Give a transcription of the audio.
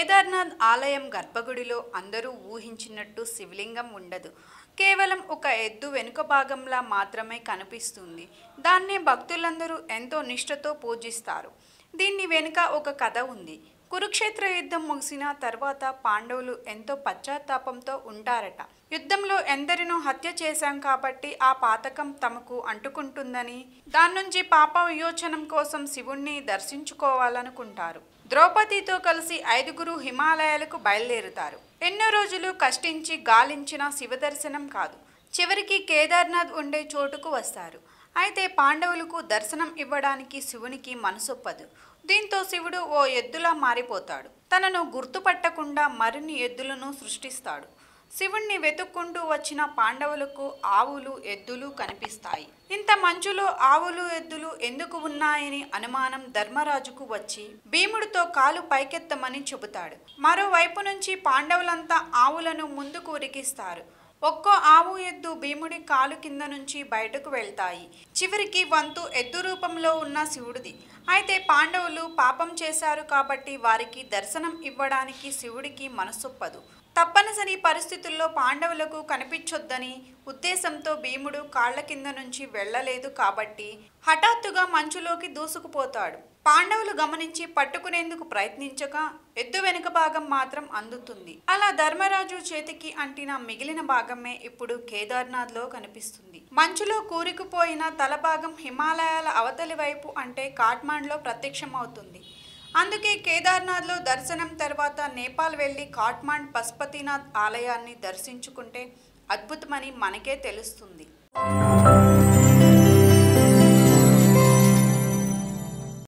కేదార్నాథ్ ఆలయం గర్భగుడిలో అందరూ ఊహించినట్టు శివలింగం ఉండదు కేవలం ఒక ఎద్దు వెనుక భాగంలా మాత్రమే కనిపిస్తుంది దాన్నే భక్తులందరూ ఎంతో నిష్ఠతో పూజిస్తారు దీన్ని వెనుక ఒక కథ ఉంది కురుక్షేత్ర యుద్ధం ముగిసిన తర్వాత పాండవులు ఎంతో పశ్చాత్తాపంతో ఉంటారట యుద్ధంలో ఎందరినో హత్య చేశాం కాబట్టి ఆ పాతకం తమకు అంటుకుంటుందని దాని నుంచి పాప వియోచనం కోసం శివుణ్ణి దర్శించుకోవాలనుకుంటారు ద్రౌపదితో కలిసి ఐదుగురు హిమాలయాలకు బయలుదేరుతారు ఎన్నో రోజులు కష్టించి గాలించిన శివ దర్శనం కాదు చివరికి కేదార్నాథ్ ఉండే చోటుకు వస్తారు అయితే పాండవులకు దర్శనం ఇవ్వడానికి శివునికి మనసొప్పదు దీంతో శివుడు ఓ ఎద్దులా మారిపోతాడు తనను గుర్తుపట్టకుండా మరిన్ని ఎద్దులను సృష్టిస్తాడు శివుణ్ణి వెతుక్కుంటూ వచ్చిన పాండవులకు ఆవులు ఎద్దులు కనిపిస్తాయి ఇంత మంచులో ఆవులు ఎద్దులు ఎందుకు ఉన్నాయని అనుమానం ధర్మరాజుకు వచ్చి భీముడితో కాలు పైకెత్తమని చెబుతాడు మరోవైపు నుంచి పాండవులంతా ఆవులను ముందుకు ఉరికిస్తారు ఒక్కో ఆవు ఎద్దు భీముడి కాలు కింద నుంచి బయటకు వెళ్తాయి చివరికి వంతు ఎద్దు రూపంలో ఉన్న శివుడిది అయితే పాండవులు పాపం చేశారు కాబట్టి వారికి దర్శనం ఇవ్వడానికి శివుడికి మనసొప్పదు తప్పనిసరి పరిస్థితుల్లో పాండవులకు కనిపించొద్దని ఉద్దేశంతో భీముడు కాళ్ల కింద నుంచి వెళ్ళలేదు కాబట్టి హఠాత్తుగా మంచులోకి దూసుకుపోతాడు పాండవులు గమనించి పట్టుకునేందుకు ప్రయత్నించగా ఎద్దు వెనుక భాగం మాత్రం అందుతుంది అలా ధర్మరాజు చేతికి అంటిన మిగిలిన భాగమే ఇప్పుడు కేదార్నాథ్లో కనిపిస్తుంది మంచులో కూరుకుపోయిన తల భాగం హిమాలయాల అవతలి వైపు అంటే కాట్మాండ్లో ప్రత్యక్షమవుతుంది అందుకే కేదార్నాథ్లో దర్శనం తర్వాత నేపాల్ వెళ్ళి కాట్మాండ్ పశుపతినాథ్ ఆలయాన్ని దర్శించుకుంటే అద్భుతమని మనకే తెలుస్తుంది